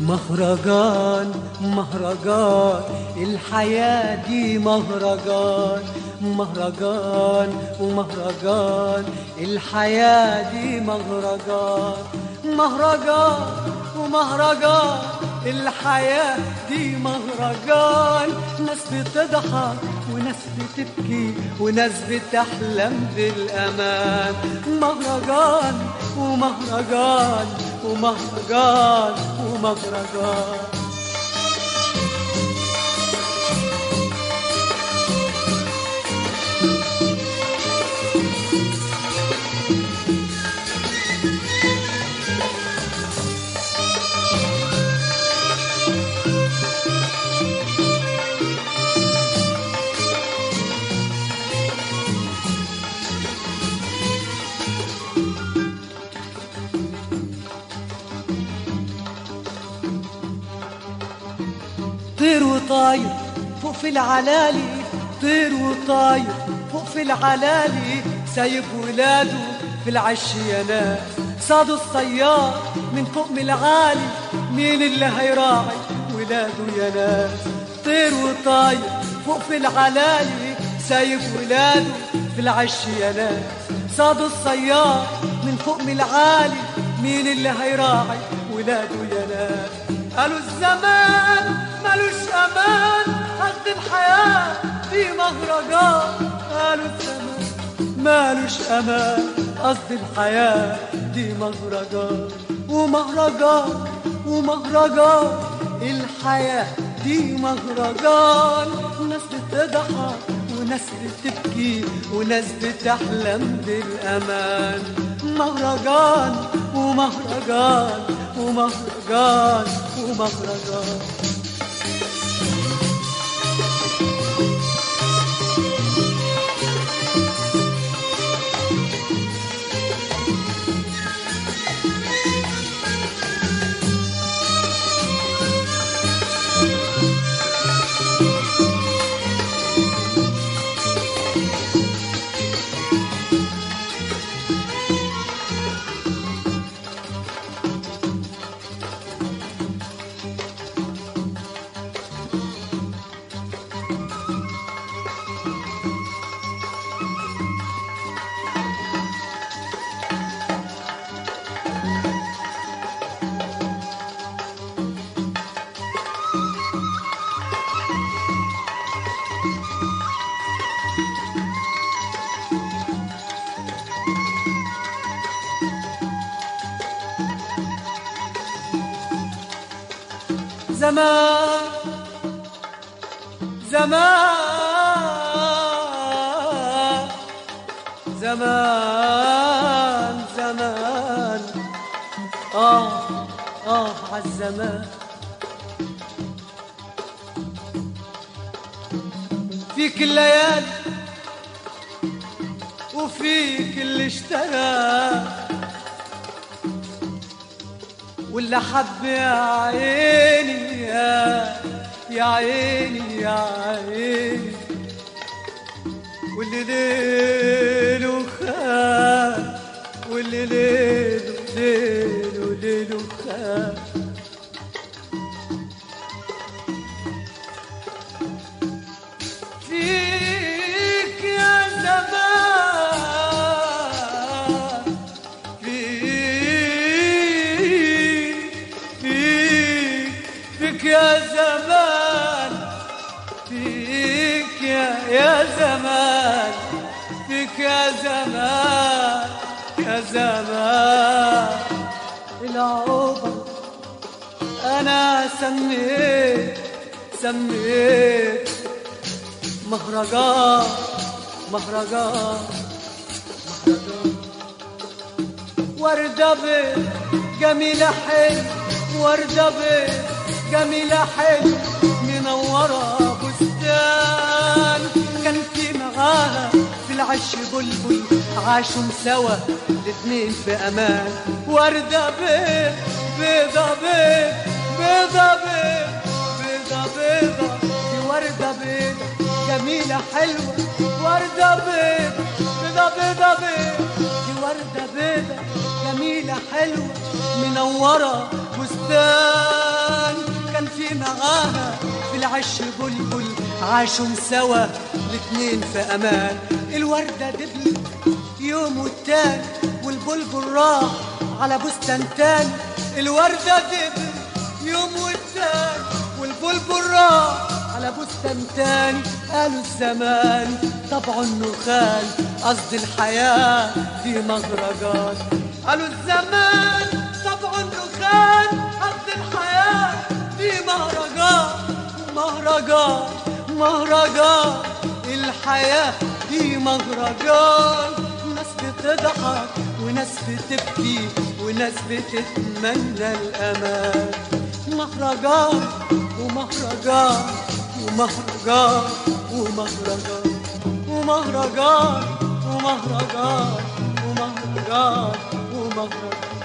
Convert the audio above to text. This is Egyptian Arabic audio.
مهرجان مهرجان الحياة دي مهرجان مهرجان ومهرجان الحياة دي مهرجان مهرجان ومهرجان الحياة دي مهرجان ناس بتضحك وناس بتبكي وناس بتحلم بالأمان مهرجان ومهرجان ومهرجان ومهرجان طير وطاير فوق في العلالي طير وطاير فوق في العلالي سايب ولاده في العش يا ناس صادوا الصياد من فوق من العالي مين اللي هيراعي ولاده يا ناس طير وطاير فوق في العلالي سايب ولاده في العش يا ناس صادوا الصياد من فوق من العالي مين اللي هيراعي ولاده يا ناس قالوا الزمان ملوش امان قد الحياه في مهرجان قالوا الزمان مالوش امان قصد الحياه دي مهرجان ومهرجان ومهرجان الحياه دي مهرجان ناس بتضحك وناس بتبكي وناس بتحلم بالامان مهرجان ومهرجان ومهرجان ومهرجان زمان زمان زمان زمان آه آه عالزمان فيك الليالي وفيك اللي اشترى واللي حب يا عيني يا يا عيني يا عيني واللي ليله خان واللي ليله ليله ليله خان فيك يا زمان فيك فيك فيك يا زمان فيك يا يا زمان فيك يا زمان يا زمان العمر انا سميت سميت مهرجان مهرجان مهرجان وردة بيض جميلة حلو وردة بيض جميلة حلو منورة بستان كان في معاها في العش بلبل عاشوا سوا الاتنين في امان وردة بيض بيضة بيض بيضة بيض بيضة بيضة دي وردة بيضة جميلة حلوة وردة بيضة بيضة بيضة بيضة دي وردة بيضة جميلة حلوة منورة بستان معاها في العش بلبل عاشوا سوا الاتنين في امان الوردة دبلت يوم والتاني والبلبل راح على بستان تاني الوردة دبلت يوم والتاني والبلبل راح على بستان تاني قالوا الزمان طبعه النخال قصد الحياة دي مهرجان قالوا الزمان طبعه النخال قصد الحياة دي مهرجان مهرجان مهرجان الحياة دي مهرجان ناس بتضحك وناس بتبكي وناس بتتمنى الأمان مهرجان ومهرجان ومهرجان ومهرجان ومهرجان ومهرجان ومهرجان ومهرجان